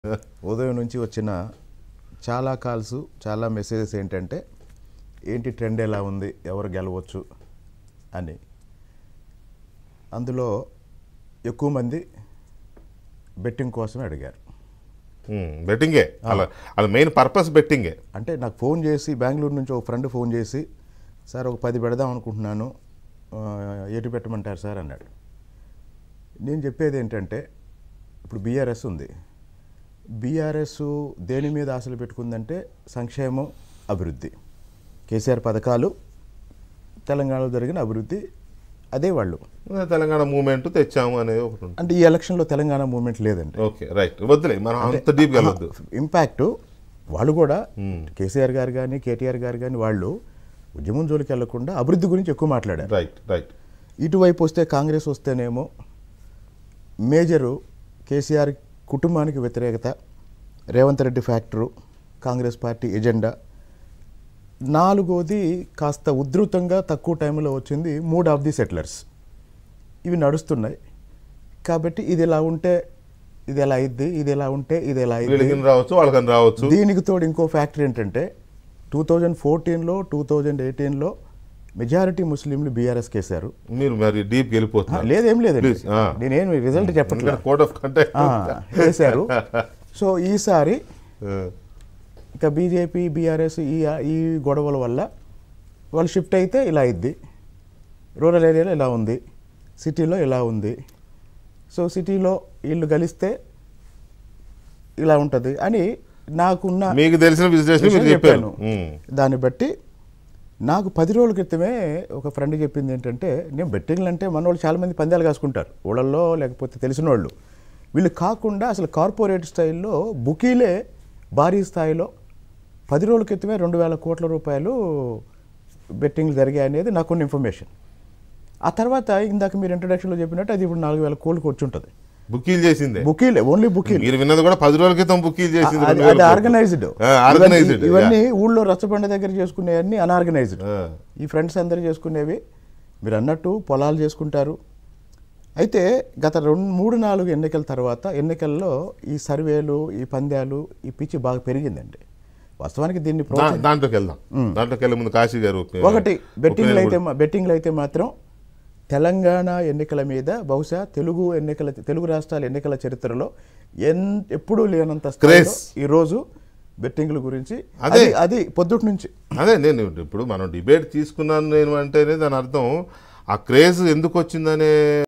ఉదయం నుంచి వచ్చిన చాలా కాల్స్ చాలా మెసేజెస్ ఏంటంటే ఏంటి ట్రెండ్ ఎలా ఉంది ఎవరు గెలవచ్చు అని అందులో ఎక్కువ మంది బెట్టింగ్ కోసమే అడిగారు బెట్టింగే అలా అది మెయిన్ పర్పస్ బెట్టింగే అంటే నాకు ఫోన్ చేసి బెంగళూరు నుంచి ఒక ఫ్రెండ్ ఫోన్ చేసి సార్ ఒక పది పెడదాం అనుకుంటున్నాను ఆ, ఎటు పెట్టమంటారు సార్ అన్నాడు నేను చెప్పేది ఏంటంటే ఇప్పుడు బీఆర్ఎస్ ఉంది బీఆర్ఎస్ దేని మీద ఆశలు పెట్టుకుందంటే సంక్షేమం అభివృద్ధి కేసీఆర్ పథకాలు తెలంగాణలో జరిగిన అభివృద్ధి అదే వాళ్ళు తెలంగాణ మూమెంట్ తెచ్చాము అనేది ఒకటి ఉంటుంది అంటే ఈ ఎలక్షన్లో తెలంగాణ మూవ్మెంట్ లేదండి ఓకే రైట్ వద్దులే మనం అంత డీప్ వెళ్ళొద్దు ఇంపాక్ట్ వాళ్ళు కూడా కేసీఆర్ గారు కానీ కేటీఆర్ గారు కానీ వాళ్ళు ఉద్యమం జోలికి వెళ్లకుండా అభివృద్ధి గురించి ఎక్కువ మాట్లాడారు రైట్ రైట్ ఇటువైపు వస్తే కాంగ్రెస్ వస్తేనేమో మేజరు కేసీఆర్ కుటుంబానికి వ్యతిరేకత Revanth Reddy factor Congress party agenda నాలుగోది కాస్త ఉధృతంగా తక్కువ టైంలో వచ్చింది మూడ్ ఆఫ్ ది సెటిలర్స్ ఇవి నడుస్తున్నాయి కాబట్టి ఇది ఎలా ఉంటే ఇది ఎలా అయింది ఇది ఎలా ఉంటే ఇది ఎలా అయింది వీళ్ళకి రావచ్చు వాళ్ళకని రావచ్చు దీనికి తోడు ఇంకో ఫ్యాక్టర్ ఏంటంటే టూ థౌజండ్ ఫోర్టీన్లో టూ థౌజండ్ ఎయిటీన్లో మెజారిటీ ముస్లింలు బీఆర్ఎస్ కేసారు మీరు మరి డీప్ వెళ్ళిపోతున్నారు లేదేం లేదండి Please, ఆ. నేనేం రిజల్ట్ చెప్పట్లేదు కోడ్ ఆఫ్ కంటెక్ట్ వేశారు సో ఈసారి ఇక బీజేపీ బీఆర్ఎస్ ఈ ఈ గొడవల వల్ల వాళ్ళు షిఫ్ట్ అయితే ఇలా అయింది రూరల్ ఏరియాలో ఇలా ఉంది సిటీలో ఇలా ఉంది సో సిటీలో వీళ్ళు కలిస్తే ఇలా ఉంటుంది అని నాకున్న మీకు తెలిసిన విశ్లేషణ విషయం మీరు చెప్పారు చెప్పాను. ఉమ్. దాన్ని బట్టి నాకు పది రోజుల క్రితమే ఒక ఫ్రెండ్ చెప్పింది ఏంటంటే నేను బెట్టింగ్లు అంటే మన వాళ్ళు చాలామంది పందాలు కాసుకుంటారు ఊళ్ళల్లో లేకపోతే తెలిసిన వాళ్ళు వీళ్ళు కాకుండా అసలు కార్పొరేట్ స్టైల్లో బుకీలే భారీ స్థాయిలో పది రోజుల క్రితమే రెండు వేల కోట్ల రూపాయలు బెట్టింగ్లు జరిగాయి అనేది నాకున్న ఇన్ఫర్మేషన్ ఆ తర్వాత ఇందాక మీరు ఇంట్రడక్షన్లో చెప్పినట్టు అది ఇప్పుడు నాలుగు వేల కోట్లకు వచ్చి ఉంటుంది బుకీలు చేసిందే బుకీలే ఓన్లీ బుకీలు మీరు విన్నది కూడా పది రోజుల క్రితం బుకీలు చేసింది అది రెండు వేల అది కోట్లు. ఆర్గనైజ్డ్ ఆ, ఆర్గనైజ్డ్ ఇవన్నీ ఊళ్ళో రచ్చబండ దగ్గర చేసుకునేవన్నీ అన్ఆర్గనైజ్డ్ ఆ. ఈ ఫ్రెండ్స్ అందరు చేసుకునేవి మీరు అన్నట్టు పొలాలు చేసుకుంటారు అయితే గత రెండు మూడు నాలుగు ఎన్నికల తర్వాత ఎన్నికల్లో ఈ సర్వేలు ఈ పందాలు ఈ పిచ్చి బాగా పెరిగిందండి వాస్తవానికి దీన్ని ప్రో- దా- దాంట్లోకి వెళ్దాం దాంట్లోకి వెళ్ళే ముందు కాశీ గారు ఒకటి బెట్టింగ్లు opinion అయితే మా- బెట్టింగ్లు అయితే మాత్రం తెలంగాణ ఎన్నికల మీద బహుశా తెలుగు ఎన్నికల తెలుగు రాష్ట్రాల ఎన్నికల చరిత్రలో ఎన్ ఎప్పుడూ లేనంత స్థాయిలో Craze. ఈరోజు బెట్టింగ్ల గురించి అదే. అది అది పొద్దుటి నుంచి అదే నేను ఇప్పుడు మనం డిబేట్ తీసుకున్నాను నేను అంటేనే దాని అర్థం ఆ క్రేజ్ ఎందుకు వచ్చిందనే